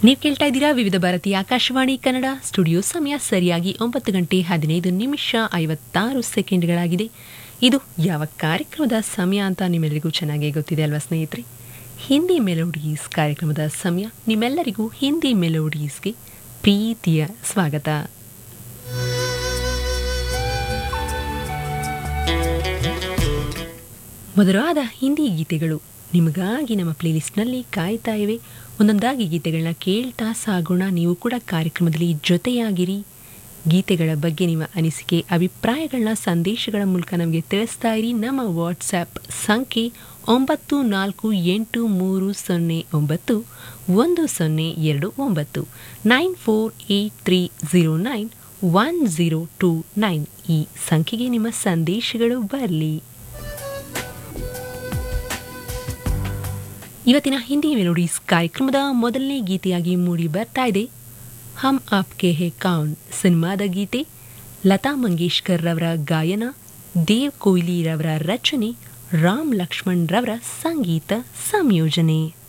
ನೀವು ಕೇಳ್ತಾ ಇದ್ದೀರಾ ವಿವಿಧ ಭಾರತಿ ಆಕಾಶವಾಣಿ ಕನ್ನಡ ಸ್ಟುಡಿಯೋ ಸಮಯ ಸರಿಯಾಗಿ ಒಂಬತ್ತು ಗಂಟೆ ಹದಿನೈದು ನಿಮಿಷ ಐವತ್ತಾರು ಸೆಕೆಂಡ್ಗಳಾಗಿದೆ ಇದು ಯಾವ ಕಾರ್ಯಕ್ರಮದ ಸಮಯ ಅಂತ ನಿಮ್ಮೆಲ್ಲರಿಗೂ ಚೆನ್ನಾಗಿ ಗೊತ್ತಿದೆ ಅಲ್ವಾ ಸ್ನೇಹಿತರೆ ಹಿಂದಿ ಮೆಲೋಡೀಸ್ ಕಾರ್ಯಕ್ರಮದ ಸಮಯ ನಿಮ್ಮೆಲ್ಲರಿಗೂ ಹಿಂದಿ ಮೆಲೋಡೀಸ್ಗೆ ಪ್ರೀತಿಯ ಸ್ವಾಗತ ಮಧುರವಾದ ಹಿಂದಿ ಗೀತೆಗಳು ನಿಮಗಾಗಿ ನಮ್ಮ ಪ್ಲೇಲಿಸ್ಟ್ನಲ್ಲಿ ಕಾಯ್ತಾ ಇವೆ ಒಂದೊಂದಾಗಿ ಗೀತೆಗಳನ್ನ ಕೇಳ್ತಾ ಸಾಗೋಣ ನೀವು ಕೂಡ ಕಾರ್ಯಕ್ರಮದಲ್ಲಿ ಜೊತೆಯಾಗಿರಿ ಗೀತೆಗಳ ಬಗ್ಗೆ ನಿಮ್ಮ ಅನಿಸಿಕೆ ಅಭಿಪ್ರಾಯಗಳನ್ನ ಸಂದೇಶಗಳ ಮೂಲಕ ನಮಗೆ ತಿಳಿಸ್ತಾ ಇರಿ ನಮ್ಮ ವಾಟ್ಸ್ಆ್ಯಪ್ ಸಂಖ್ಯೆ ಒಂಬತ್ತು ನಾಲ್ಕು ಎಂಟು ಮೂರು ಸೊನ್ನೆ ಒಂಬತ್ತು ಒಂದು ಸೊನ್ನೆ ಎರಡು ಒಂಬತ್ತು nine four eight three zero nine one zero two nine ಈ ಸಂಖ್ಯೆಗೆ ನಿಮ್ಮ ಸಂದೇಶಗಳು ಬರಲಿ ಇವತ್ತಿನ ಹಿಂದಿ ಮೆಲೋಡೀಸ್ ಕಾರ್ಯಕ್ರಮದ ಮೊದಲನೇ ಗೀತೆಯಾಗಿ ಮೂಡಿ ಬರ್ತಾ ಇದೆ ಹಮ್ ಆಪ್ಕೆ ಹೇ ಕೌನ್ ಸಿನಿಮಾದ ಗೀತೆ ಲತಾ ಮಂಗೇಶ್ಕರ್ ರವರ ಗಾಯನ ದೇವ್ ಕೊಹ್ಲಿ ರವರ ರಚನೆ ರಾಮ್ ಲಕ್ಷ್ಮಣ್ ರವರ ಸಂಗೀತ ಸಂಯೋಜನೆ